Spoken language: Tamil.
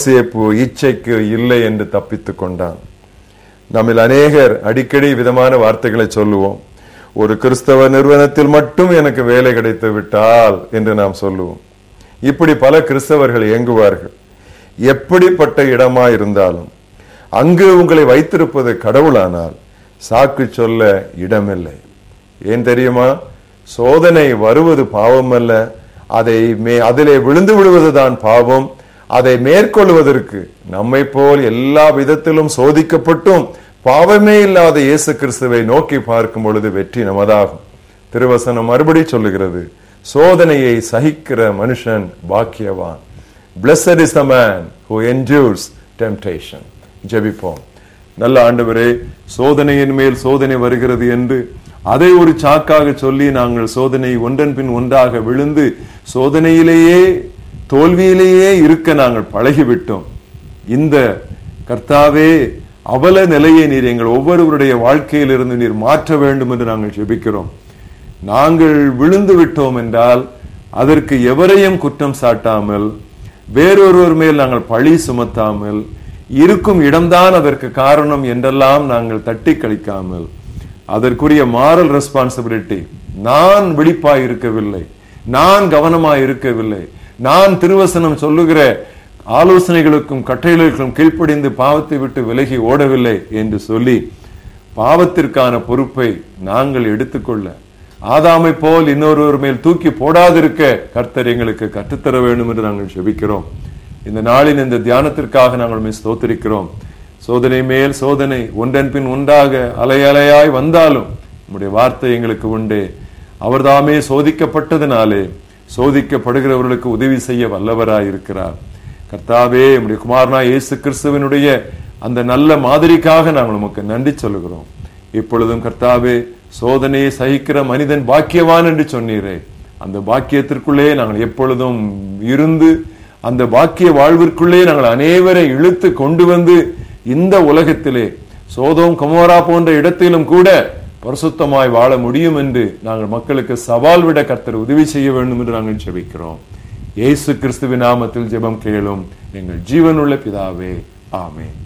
யோசேப்பு இச்சைக்கு இல்லை என்று தப்பித்துக் கொண்டான் நம்மில் அநேகர் அடிக்கடி விதமான வார்த்தைகளை சொல்லுவோம் ஒரு கிறிஸ்தவ நிறுவனத்தில் மட்டும் எனக்கு வேலை கிடைத்து விட்டால் என்று நாம் சொல்லுவோம் இப்படி பல கிறிஸ்தவர்கள் இயங்குவார்கள் எப்படிப்பட்ட இடமா இருந்தாலும் அங்கு உங்களை வைத்திருப்பது கடவுளானால் சாக்கு சொல்ல இடமில்லை ஏன் தெரியுமா சோதனை வருவது பாவம் அல்ல அதை மே அதிலே விழுந்து விடுவதுதான் பாவம் அதை மேற்கொள்வதற்கு நம்மை போல் எல்லா விதத்திலும் சோதிக்கப்பட்டும் பாவமே இல்லாத இயேசு கிறிஸ்துவை நோக்கி பார்க்கும் பொழுது வெற்றி நமதாகும் திருவசனம் மறுபடி சொல்லுகிறது சோதனையை சகிக்கிற மனுஷன் பாக்கியவான் Blessed is the man who endures temptation. ஜெபிப்போம் நல்ல ஆண்டவரே சோதனையின் மேல் சோதனை வருகிறது என்று அதை ஒரு சாக்காக சொல்லி நாங்கள் சோதனை ஒன்றன் பின் ஒன்றாக விழுந்து சோதனையிலேயே தோல்வியிலேயே இருக்க நாங்கள் பழகிவிட்டோம் இந்த கர்த்தாவே அவல நிலையை நீர் எங்கள் ஒவ்வொருவருடைய வாழ்க்கையிலிருந்து நீர் மாற்ற வேண்டும் என்று நாங்கள் ஜெபிக்கிறோம் நாங்கள் விழுந்து விட்டோம் என்றால் அதற்கு எவரையும் குற்றம் சாட்டாமல் வேறொருவர் மேல் நாங்கள் பழி சுமத்தாமல் இருக்கும் இடம்தான் அதற்கு காரணம் என்றெல்லாம் நாங்கள் தட்டி கழிக்காமல் அதற்குரிய மாரல் ரெஸ்பான்சிபிலிட்டி நான் விழிப்பாய் இருக்கவில்லை நான் கவனமாய் இருக்கவில்லை நான் திருவசனம் சொல்லுகிற ஆலோசனைகளுக்கும் கட்டளைகளுக்கும் கீழ்ப்படிந்து பாவத்தை விட்டு விலகி ஓடவில்லை என்று சொல்லி பாவத்திற்கான பொறுப்பை நாங்கள் எடுத்துக்கொள்ள ஆதாமை போல் இன்னொருவர் மேல் தூக்கி போடாதிருக்க கர்த்தர் எங்களுக்கு கற்றுத்தர வேண்டும் என்று நாங்கள் ஜெபிக்கிறோம் இந்த நாளின் இந்த தியானத்திற்காக நாங்கள் மிஸ் தோத்திருக்கிறோம் சோதனை மேல் சோதனை ஒன்றன் பின் ஒன்றாக அலை அலையாய் வந்தாலும் நம்முடைய வார்த்தை எங்களுக்கு உண்டே அவர்தாமே சோதிக்கப்பட்டதினாலே சோதிக்கப்படுகிறவர்களுக்கு உதவி செய்ய வல்லவராய் இருக்கிறார் கர்த்தாவே நம்முடைய குமாரனா இயேசு கிறிஸ்துவனுடைய அந்த நல்ல மாதிரிக்காக நாங்கள் உமக்கு நன்றி சொல்லுகிறோம் இப்பொழுதும் கர்த்தாவே சோதனையை சகிக்கிற மனிதன் பாக்கியவான் என்று சொன்னீரே அந்த பாக்கியத்திற்குள்ளே நாங்கள் எப்பொழுதும் இருந்து அந்த பாக்கிய வாழ்விற்குள்ளே நாங்கள் அனைவரை இழுத்து கொண்டு வந்து இந்த உலகத்திலே சோதோம் கமோரா போன்ற இடத்திலும் கூட பரிசுத்தமாய் வாழ முடியும் என்று நாங்கள் மக்களுக்கு சவால் விட கர்த்தர் உதவி செய்ய வேண்டும் என்று நாங்கள் ஜெபிக்கிறோம் இயேசு கிறிஸ்துவின் நாமத்தில் ஜெபம் கேளும் எங்கள் ஜீவனுள்ள பிதாவே ஆமென்